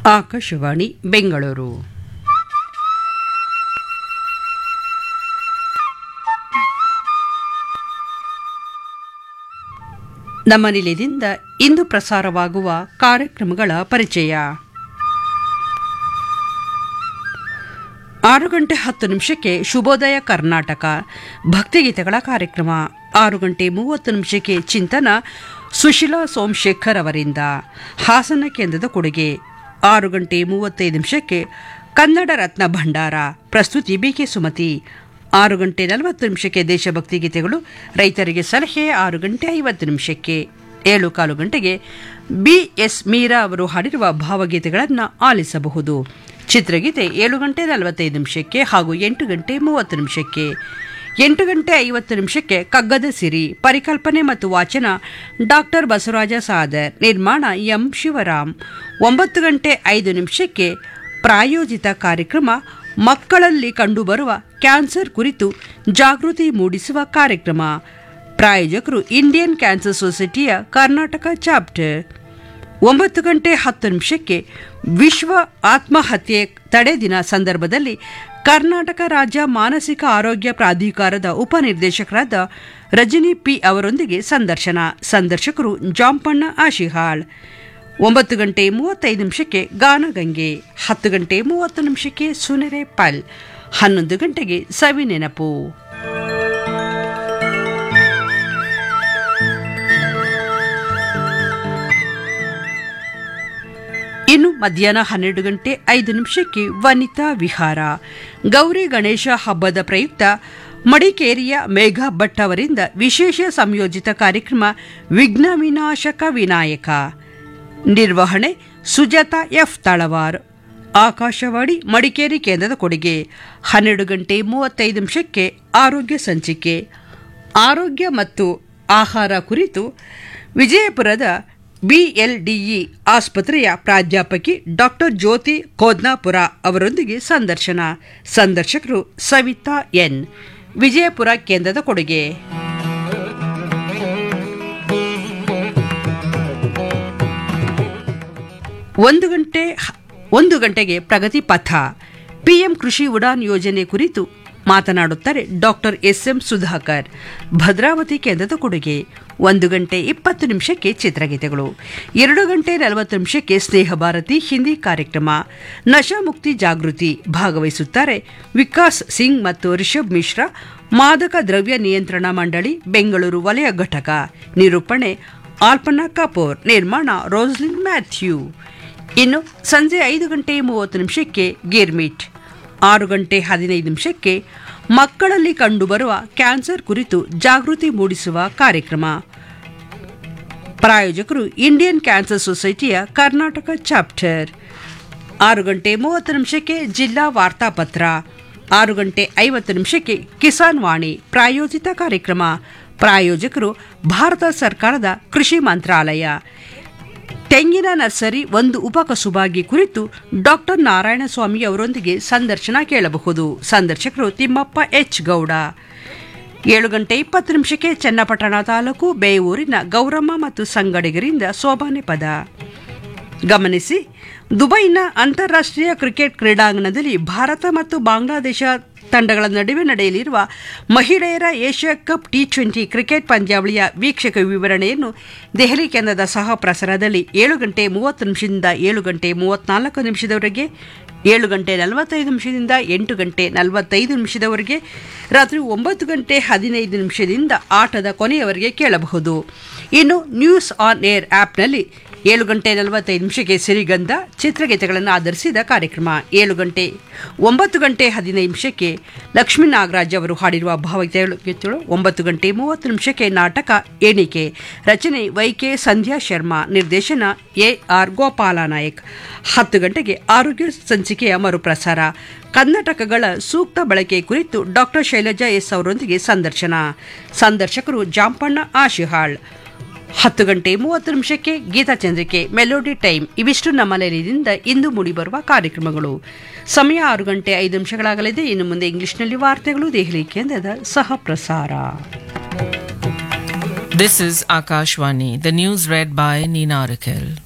ಆಕಾಶವಾಣಿ ಬೆಂಗಳೂರು ನಮ್ಮ ನಿಲಯದಿಂದ ಇಂದು ಪ್ರಸಾರವಾಗುವ ಕಾರ್ಯಕ್ರಮಗಳ ಪರಿಚಯ ಆರು ಗಂಟೆ ಹತ್ತು ನಿಮಿಷಕ್ಕೆ ಶುಭೋದಯ ಕರ್ನಾಟಕ ಭಕ್ತಿಗೀತೆಗಳ ಕಾರ್ಯಕ್ರಮ ಆರು ಗಂಟೆ ಮೂವತ್ತು ನಿಮಿಷಕ್ಕೆ ಚಿಂತನ ಸುಶೀಲಾ ಸೋಮಶೇಖರ್ ಅವರಿಂದ ಹಾಸನ ಕೇಂದ್ರದ ಕೊಡುಗೆ ಆರು ಗಂಟೆ ಮೂವತ್ತೈದು ನಿಮಿಷಕ್ಕೆ ಕನ್ನಡ ರತ್ನ ಭಂಡಾರ ಪ್ರಸ್ತುತಿ ಬಿಕೆ ಸುಮತಿ ಆರು ಗಂಟೆ ನಲವತ್ತು ನಿಮಿಷಕ್ಕೆ ದೇಶಭಕ್ತಿ ಗೀತೆಗಳು ರೈತರಿಗೆ ಸಲಹೆ ಆರು ಗಂಟೆ ಐವತ್ತು ನಿಮಿಷಕ್ಕೆ ಏಳು ಕಾಲು ಗಂಟೆಗೆ ಬಿ ಎಸ್ ಮೀರಾ ಅವರು ಹಾಡಿರುವ ಭಾವಗೀತೆಗಳನ್ನು ಆಲಿಸಬಹುದು ಚಿತ್ರಗೀತೆ ಏಳು ಗಂಟೆ ನಲವತ್ತೈದು ನಿಮಿಷಕ್ಕೆ ಹಾಗೂ ಎಂಟು ಗಂಟೆ ಮೂವತ್ತು ನಿಮಿಷಕ್ಕೆ ಎಂಟು ಗಂಟೆ ಐವತ್ತು ನಿಮಿಷಕ್ಕೆ ಕಗ್ಗದ ಸಿರಿ ಪರಿಕಲ್ಪನೆ ಮತ್ತು ವಾಚನ ಡಾಕ್ಟರ್ ಬಸವರಾಜ ಸಾದರ್ ನಿರ್ಮಾಣ ಎಂ ಶಿವರಾಮ್ ಒಂಬತ್ತು ಗಂಟೆ ಐದು ನಿಮಿಷಕ್ಕೆ ಪ್ರಾಯೋಜಿತ ಕಾರ್ಯಕ್ರಮ ಮಕ್ಕಳಲ್ಲಿ ಕಂಡುಬರುವ ಕ್ಯಾನ್ಸರ್ ಕುರಿತು ಜಾಗೃತಿ ಮೂಡಿಸುವ ಕಾರ್ಯಕ್ರಮ ಪ್ರಾಯೋಜಕರು ಇಂಡಿಯನ್ ಕ್ಯಾನ್ಸರ್ ಸೊಸೈಟಿಯ ಕರ್ನಾಟಕ ಚಾಪ್ಟರ್ ಒಂಬತ್ತು ಗಂಟೆ ಹತ್ತು ನಿಮಿಷಕ್ಕೆ ವಿಶ್ವ ಆತ್ಮಹತ್ಯೆ ತಡೆ ದಿನ ಸಂದರ್ಭದಲ್ಲಿ ಕರ್ನಾಟಕ ರಾಜ್ಯ ಮಾನಸಿಕ ಆರೋಗ್ಯ ಪ್ರಾಧಿಕಾರದ ಉಪನಿರ್ದೇಶಕರಾದ ರಜನಿ ಪಿ ಅವರೊಂದಿಗೆ ಸಂದರ್ಶನ ಸಂದರ್ಶಕರು ಜಾಂಪಣ್ಣ ಆಶಿಹಾಳ್ ಒಂಬತ್ತು ಗಂಟೆ ಮೂವತ್ತೈದು ನಿಮಿಷಕ್ಕೆ ಗಾನಗಂಗೆ ಹತ್ತು ಗಂಟೆ ಮೂವತ್ತು ನಿಮಿಷಕ್ಕೆ ಸುನೆರೆ ಪಲ್ ಹನ್ನೊಂದು ಗಂಟೆಗೆ ಸವಿ ನೆನಪು ಇನ್ನು ಮಧ್ಯಾಹ್ನ ಹನ್ನೆರಡು ಗಂಟೆ ಐದು ನಿಮಿಷಕ್ಕೆ ವನಿತಾ ವಿಹಾರ ಗೌರಿ ಗಣೇಶ ಹಬ್ಬದ ಪ್ರಯುಕ್ತ ಮಡಿಕೇರಿಯ ಮೇಘಾ ಭಟ್ ಅವರಿಂದ ವಿಶೇಷ ಸಂಯೋಜಿತ ಕಾರ್ಯಕ್ರಮ ವಿಘ್ನ ವಿನಾಶಕ ವಿನಾಯಕ ನಿರ್ವಹಣೆ ಸುಜಾತ ಎಫ್ ತಳವಾರ್ ಆಕಾಶವಾಣಿ ಮಡಿಕೇರಿ ಕೇಂದ್ರದ ಕೊಡುಗೆ ಹನ್ನೆರಡು ಗಂಟೆ ಮೂವತ್ತೈದು ನಿಮಿಷಕ್ಕೆ ಆರೋಗ್ಯ ಸಂಚಿಕೆ ಆರೋಗ್ಯ ಮತ್ತು ಆಹಾರ ಕುರಿತು ವಿಜಯಪುರದ ಬಿಎಲ್ಡಿಇ ಆಸ್ಪತ್ರೆಯ ಪ್ರಾಧ್ಯಾಪಕಿ ಡಾಕ್ಟರ್ ಜ್ಯೋತಿ ಕೋದ್ನಾಪುರ ಅವರೊಂದಿಗೆ ಸಂದರ್ಶನ ಸಂದರ್ಶಕರು ಸವಿತಾ ಎನ್ ವಿಜಯಪುರ ಕೇಂದ್ರದ ಕೊಡುಗೆ ಒಂದು ಗಂಟೆ ಒಂದು ಗಂಟೆಗೆ ಪ್ರಗತಿ ಪಥ ಪಿಎಂ ಕೃಷಿ ಉಡಾನ್ ಯೋಜನೆ ಕುರಿತು ಮಾತನಾಡುತ್ತಾರೆ doctor S M Sudhakar Bhadravati ಕೇಂದ್ರದ ಕೊಡುಗೆ ಒಂದು ಗಂಟೆ ಇಪ್ಪತ್ತು ನಿಮಿಷಕ್ಕೆ ಚಿತ್ರಗೀತೆಗಳು ಎರಡು ಗಂಟೆ ನಲವತ್ತು ನಿಮಿಷಕ್ಕೆ ಸ್ನೇಹ ಭಾರತಿ ಹಿಂದಿ ಕಾರ್ಯಕ್ರಮ ನಶಾಮುಕ್ತಿ ಜಾಗೃತಿ ಭಾಗವಹಿಸುತ್ತಾರೆ ವಿಕಾಸ್ ಸಿಂಗ್ ಮತ್ತು ರಿಷಬ್ ಮಿಶ್ರಾ ಮಾದಕ ದ್ರವ್ಯ ನಿಯಂತ್ರಣ ಮಂಡಳಿ ಬೆಂಗಳೂರು ವಲಯ ಘಟಕ ನಿರೂಪಣೆ ಆಲ್ಪನಾ ಕಪೂರ್ ನಿರ್ಮಾಣ ರೋಸ್ಲಿನ್ ಮ್ಯಾಥ್ಯೂ ಇನ್ನು ಸಂಜೆ ಐದು ಗಂಟೆ ಮೂವತ್ತು ನಿಮಿಷಕ್ಕೆ ಗೀರ್ಮಿಟ್ ಆರು ಗಂಟೆ ಹದಿನೈದು ನಿಮಿಷಕ್ಕೆ ಮಕ್ಕಳಲ್ಲಿ ಕಂಡುಬರುವ ಕ್ಯಾನ್ಸರ್ ಕುರಿತು ಜಾಗೃತಿ ಮೂಡಿಸುವ ಕಾರ್ಯಕ್ರಮ ಪ್ರಾಯೋಜಕರು ಇಂಡಿಯನ್ ಕ್ಯಾನ್ಸರ್ ಸೊಸೈಟಿಯ ಕರ್ನಾಟಕ ಚಾಪ್ಟರ್ ಆರು ಗಂಟೆ ಮೂವತ್ತು ನಿಮಿಷಕ್ಕೆ ಜಿಲ್ಲಾ ವಾರ್ತಾಪತ್ರ ಆರು ಗಂಟೆ ಐವತ್ತು ನಿಮಿಷಕ್ಕೆ ಕಿಸಾನ್ ವಾಣಿ ಪ್ರಾಯೋಜಿತ ಕಾರ್ಯಕ್ರಮ ಪ್ರಾಯೋಜಕರು ಭಾರತ ಸರ್ಕಾರದ ಕೃಷಿ ಮಂತ್ರಾಲಯ ತೆಂಗಿನ ನರ್ಸರಿ ಒಂದು ಉಪಕಸುಬಾಗಿ ಕುರಿತು ಡಾಕ್ಟರ್ ನಾರಾಯಣಸ್ವಾಮಿ ಅವರೊಂದಿಗೆ ಸಂದರ್ಶನ ಕೇಳಬಹುದು ಸಂದರ್ಶಕರು ತಿಮ್ಮಪ್ಪ ಎಚ್ ಗೌಡ ಏಳು ಗಂಟೆ ಇಪ್ಪತ್ತು ನಿಮಿಷಕ್ಕೆ ಚನ್ನಪಟ್ಟಣ ತಾಲೂಕು ಬೇವೂರಿನ ಗೌರಮ್ಮ ಮತ್ತು ಸಂಗಡಿಗರಿಂದ ಸೋಬಾನೆ ಪದ ಗಮನಿಸಿ ದುಬೈನ ಅಂತಾರಾಷ್ಟ್ರೀಯ ಕ್ರಿಕೆಟ್ ಕ್ರೀಡಾಂಗಣದಲ್ಲಿ ಭಾರತ ಮತ್ತು ಬಾಂಗ್ಲಾದೇಶ ತಂಡಗಳ ನಡುವೆ ನಡೆಯಲಿರುವ ಮಹಿಳೆಯರ Asia cup T twenty cricket ಪಂದ್ಯಾವಳಿಯ ವೀಕ್ಷಕ ವಿವರಣೆಯನ್ನು ದೆಹಲಿ ಕೇಂದ್ರದ ಸಹ ಪ್ರಸಾರದಲ್ಲಿ ಏಳು ಗಂಟೆ ಮೂವತ್ತು ನಿಮಿಷದಿಂದ ಏಳು ಗಂಟೆ ಮೂವತ್ನಾಲ್ಕು ನಿಮಿಷದವರೆಗೆ ಏಳು ಗಂಟೆ ನಲವತ್ತೈದು ನಿಮಿಷದಿಂದ ಎಂಟು ಗಂಟೆ ನಲವತ್ತೈದು ನಿಮಿಷದವರೆಗೆ ರಾತ್ರಿ ಒಂಬತ್ತು ಗಂಟೆ ಹದಿನೈದು ನಿಮಿಷದಿಂದ ಆಟದ ಕೊನೆಯವರೆಗೆ ಕೇಳಬಹುದು ಇನ್ನು ನ್ಯೂಸ್ ಆನ್ ಏರ್ ಆ್ಯಪ್ನಲ್ಲಿ ಏಳು ಗಂಟೆ ನಲವತ್ತೈದು ನಿಮಿಷಕ್ಕೆ ಸಿರಿಗಂಧ ಚಿತ್ರಗೀತೆಗಳನ್ನು ಆಧರಿಸಿದ ಕಾರ್ಯಕ್ರಮ ಏಳು ಗಂಟೆ ಒಂಬತ್ತು ಗಂಟೆ ಹದಿನೈದು ನಿಮಿಷಕ್ಕೆ ಲಕ್ಷ್ಮೀ ನಾಗರಾಜ್ ಅವರು ಹಾಡಿರುವ ಭಾವಗೀತೆಗಳು ಒಂಬತ್ತು ಗಂಟೆ ಮೂವತ್ತು ನಿಮಿಷಕ್ಕೆ ನಾಟಕ ಎಣಿಕೆ ರಚನೆ ವೈಕೆ ಸಂಧ್ಯಾ ಶರ್ಮಾ ನಿರ್ದೇಶನ ಎ ಆರ್ ಗೋಪಾಲ ನಾಯಕ್ ಹತ್ತು ಗಂಟೆಗೆ ಆರೋಗ್ಯ ಸಂಚಿಕೆಯ ಮರುಪ್ರಸಾರ ಕರ್ನಾಟಕಗಳ ಸೂಕ್ತ ಬಳಕೆ ಕುರಿತು ಡಾಕ್ಟರ್ ಶೈಲಜಾ ಎಸ್ ಅವರೊಂದಿಗೆ ಸಂದರ್ಶನ ಸಂದರ್ಶಕರು ಜಾಂಪಣ್ಣ ಆಶಿಹಾಳ್ ಹತ್ತು ಗಂಟೆ ಮೂವತ್ತು ನಿಮಿಷಕ್ಕೆ ಗೀತಾಚಂದ್ರಿಕೆ ಮೆಲೋಡಿ ಟೈಮ್ ಇವಿಷ್ಟು ನಮ್ಮ ನೆಲೆಯಿಂದ ಇಂದು ಮೂಡಿಬರುವ ಕಾರ್ಯಕ್ರಮಗಳು ಸಮಯ ಆರು ಗಂಟೆ ಐದು ನಿಮಿಷಗಳಾಗಲಿದೆ ಇನ್ನು ಮುಂದೆ ಇಂಗ್ಲಿಷ್ನಲ್ಲಿ ವಾರ್ತೆಗಳು ದೆಹಲಿ ಕೇಂದ್ರದ ಸಹ ಪ್ರಸಾರ This is Akashvani, the news read by Nina Rakel.